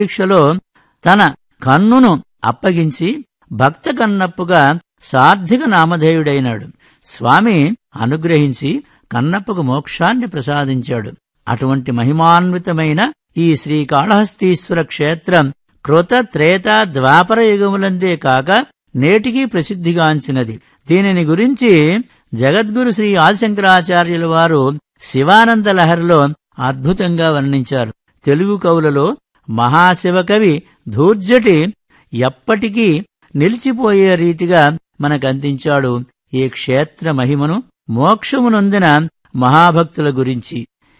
దీక్షలో తన కన్నును అప్పగించి భక్త కన్నప్పుగా సార్థిక నామధేయుడైనాడు స్వామి అనుగ్రహించి కన్నప్పకు మోక్షాన్ని ప్రసాదించాడు అటువంటి మహిమాన్వితమైన ఈ శ్రీకాళహస్తీశ్వర క్షేత్రం కృత త్రేత ద్వాపర యుగములందే కాక నేటికీ ప్రసిద్ధిగాంచినది దీనిని గురించి జగద్గురు శ్రీ ఆదిశంకరాచార్యుల వారు శివానంద లహరిలో అద్భుతంగా వర్ణించారు తెలుగు కవులలో మహాశివకవి ధూర్జటి ఎప్పటికీ నిలిచిపోయే రీతిగా మనకందించాడు ఈ క్షేత్ర మహిమను మోక్షమునొందిన మహాభక్తుల గురించి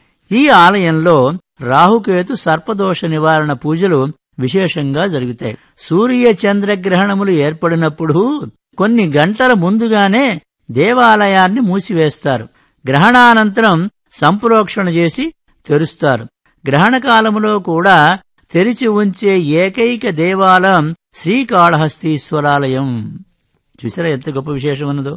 ఈ ఆలయంలో రాహుకేతు సర్పదోష నివారణ పూజలు విశేషంగా జరుగుతాయి సూర్య చంద్రగ్రహణములు ఏర్పడినప్పుడు కొన్ని గంటల ముందుగానే దేవాలయాన్ని మూసివేస్తారు గ్రహణానంతరం సంప్రోక్షణ చేసి తెరుస్తారు గ్రహణకాలములో కూడా తెరిచి ఉంచే ఏకైక దేవాలయం శ్రీకాళహస్తీశ్వరాలయం చూసారా ఎంత గొప్ప విశేషం ఉన్నదో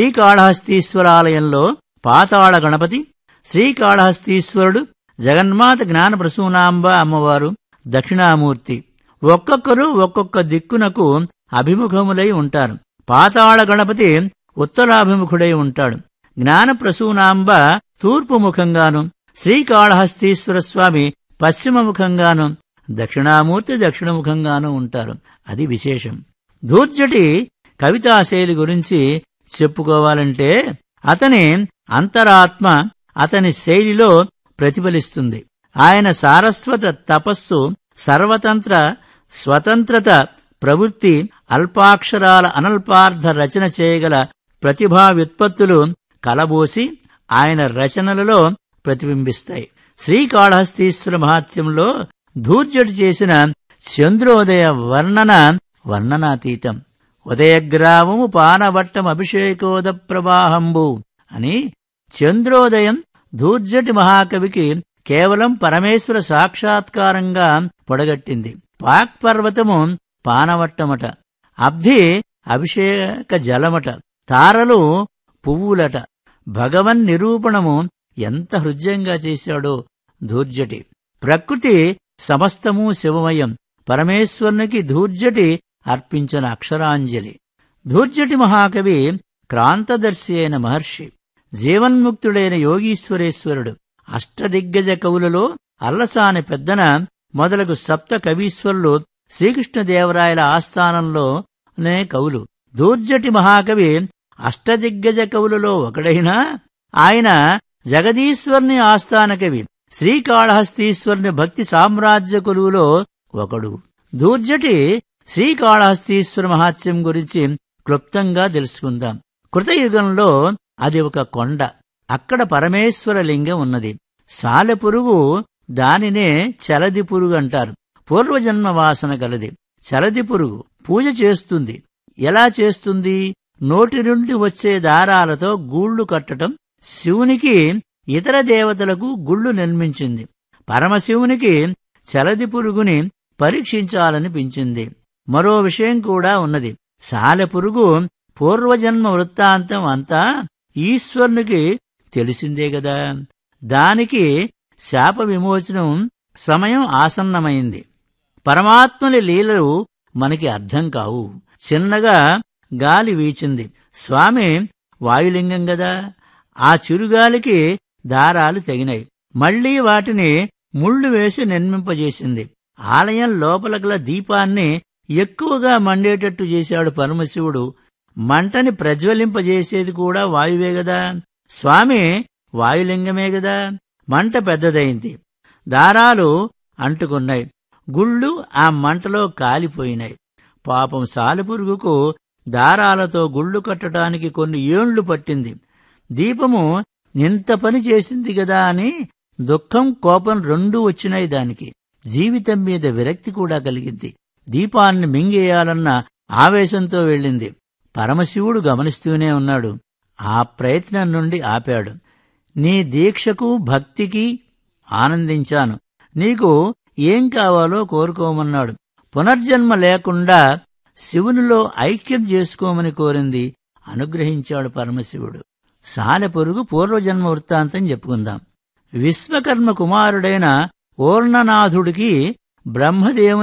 శ్రీకాళహస్తీశ్వరాలయంలో పాతాళ గణపతి శ్రీకాళహస్తీశ్వరుడు జగన్మాత జ్ఞాన ప్రసూనాంబ అమ్మవారు దక్షిణామూర్తి ఒక్కొక్కరు ఒక్కొక్క దిక్కునకు అభిముఖములై ఉంటారు పాతాళ గణపతి ఉత్తరాభిముఖుడై ఉంటాడు జ్ఞాన ప్రసూనాంబ తూర్పు ముఖంగాను శ్రీకాళహస్తీశ్వర స్వామి పశ్చిమ ముఖంగాను దక్షిణామూర్తి దక్షిణముఖంగాను ఉంటారు అది విశేషం ధూర్జటి కవితాశైలి గురించి చెప్పుకోవాలంటే అతని అంతరాత్మ అతని శైలిలో ప్రతిఫలిస్తుంది ఆయన సారస్వత తపస్సు సర్వతంత్ర స్వతంత్రత ప్రవృత్తి అల్పాక్షరాల అనల్పార్థ రచన చేయగల ప్రతిభా వ్యుత్పత్తులు కలబోసి ఆయన రచనలలో ప్రతిబింబిస్తాయి శ్రీకాళహస్తీశ్వర మహాత్యంలో ధూర్జటి చేసిన చంద్రోదయ వర్ణన వర్ణనాతీతం ఉదయగ్రామము పానవట్టం అభిషేకోద ప్రవాహంబు అని చంద్రోదయం ధూర్జటి మహాకవికి కేవలం పరమేశ్వర సాక్షాత్కారంగా పొడగట్టింది పాక్ పర్వతము పానవట్టమట అబ్ధి అభిషేక జలమట తారలు పువ్వులట భగవన్ నిరూపణము ఎంత హృదయంగా చేశాడో ధూర్జటి ప్రకృతి సమస్తము శివమయం పరమేశ్వరునికి ధూర్జటి అర్పించిన అక్షరాంజలి ధూర్జటి మహాకవి క్రాంతదర్శి అయిన మహర్షి జీవన్ముక్తుడైన యోగీశ్వరేశ్వరుడు అష్టదిగ్గజ కవులలో అల్లసాని పెద్దన మొదలగు సప్త కవీశ్వరులు శ్రీకృష్ణదేవరాయల ఆస్థానంలోనే కవులు దూర్జటి మహాకవి అష్టదిగ్గజ కవులలో ఒకడైనా ఆయన జగదీశ్వర్ని ఆస్థాన కవి శ్రీకాళహస్తీశ్వరుని భక్తి సామ్రాజ్య కొలువులో ఒకడు దూర్జటి శ్రీకాళహస్తీశ్వర మహాత్యం గురించి క్లుప్తంగా తెలుసుకుందాం కృతయుగంలో అది ఒక కొండ అక్కడ పరమేశ్వర లింగం ఉన్నది సాలెపురుగు దానినే చలది పురుగు అంటారు పూర్వజన్మ వాసన గలది చలది పురుగు పూజ చేస్తుంది ఎలా చేస్తుంది నోటి నుండి వచ్చే దారాలతో గూళ్లు కట్టటం శివునికి ఇతర దేవతలకు గుళ్ళు నిర్మించింది పరమశివునికి చలది పురుగుని పరీక్షించాలనిపించింది మరో విషయం కూడా ఉన్నది సాలెపురుగు పూర్వజన్మ వృత్తాంతం అంతా ఈశ్వరునికి తెలిసిందే గదా దానికి శాప విమోచనం సమయం ఆసన్నమైంది పరమాత్మని లీలలు మనకి అర్థం కావు చిన్నగా గాలి వీచింది స్వామి వాయులింగం గదా ఆ చిరుగాలికి దారాలు తెగినాయి మళ్లీ వాటిని ముళ్ళు వేసి నిర్మింపజేసింది ఆలయం లోపల గల దీపాన్ని ఎక్కువగా మండేటట్టు చేశాడు పరమశివుడు మంటని ప్రజ్వలింపజేసేది కూడా వాయువే గదా స్వామి వాయులింగమే గదా మంట పెద్దదైంది దారాలు అంటుకున్నాయి గుళ్ళు ఆ మంటలో కాలిపోయినాయి పాపం సాలెపురుగుకు దారాలతో గుళ్ళు కట్టడానికి కొన్ని ఏండ్లు పట్టింది దీపము ఇంత పని చేసింది గదా అని దుఃఖం కోపం రెండూ వచ్చినాయి దానికి జీవితం మీద విరక్తి కూడా కలిగింది దీపాన్ని మింగేయాలన్న ఆవేశంతో వెళ్ళింది పరమశివుడు గమనిస్తూనే ఉన్నాడు ఆ ప్రయత్నం నుండి ఆపాడు నీ దీక్షకు భక్తికి ఆనందించాను నీకు ఏం కావాలో కోరుకోమన్నాడు పునర్జన్మ లేకుండా శివునిలో ఐక్యం చేసుకోమని కోరింది అనుగ్రహించాడు పరమశివుడు సాలెపురుగు పూర్వజన్మ వృత్తాంతం చెప్పుకుందాం విశ్వకర్మ కుమారుడైన ఓర్ణనాథుడికి బ్రహ్మదేవుని